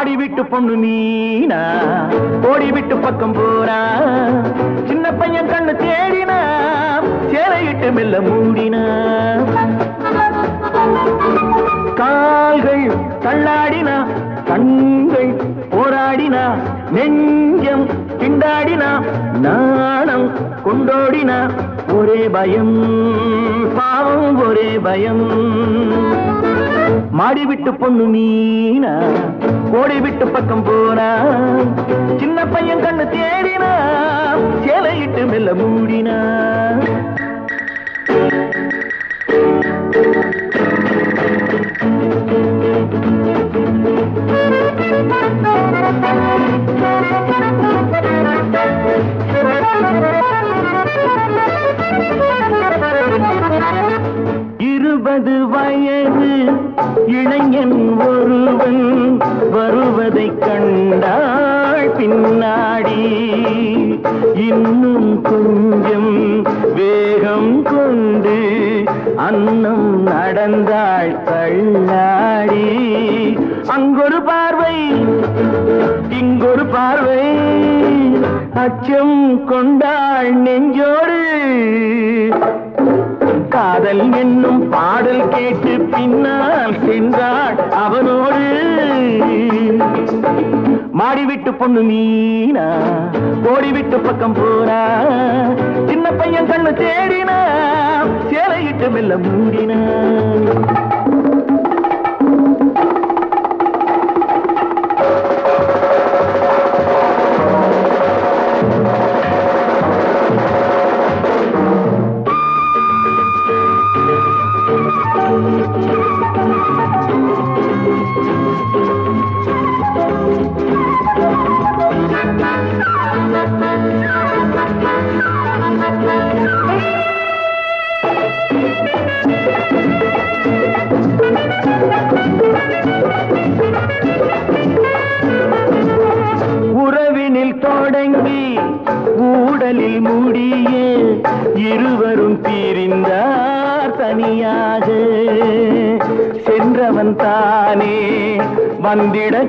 மாடி விட்டு பொண்ணு மீனா ஓடி விட்டு பக்கம் போறா சின்ன பையன் கண்ணு தேடினா சேலையிட்டு மெல்ல மூடினா கால்கள் தள்ளாடினா கண்கள் போராடினா நெஞ்சம் திண்டாடினா நாணம் கொண்டோடினா ஒரே பயம் பாவம் ஒரே பயம் மாடி விட்டு பொண்ணு மீனா கோடி விட்டு பக்கம் போனா சின்ன பையன் கண்ணு தேடினா சேலையிட்டு மெல்ல மூடினா இருபது வயது இளைஞன் ஒருவன் வருவதை கண்டாள் பின்னாடி இன்னும் கொஞ்சம் வேகம் கொண்டு அன்னம் நடந்தாள் தள்ளாடி அங்கொரு பார்வை இங்கொரு பார்வை அச்சம் கொண்டாள் நெஞ்சோடு காதல் என்னும் பாடல் கேட்டு பின்னால் சென்றாள் அவனோடு மாடி விட்டு பொண்ணு மீனா ஓடி விட்டு பக்கம் போனா சின்ன பையன் கண்ணு தேடினா சேலையிட்டு மெல்ல மூடினா உறவினில் தொடங்கி ஊடலில் முடிய இருவரும் பிரிந்தார் தனியாக சென்றவன் தானே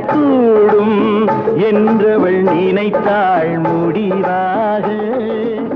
வந்திடக்கூடும் என்றவள் நினைத்தாள் முடிவாக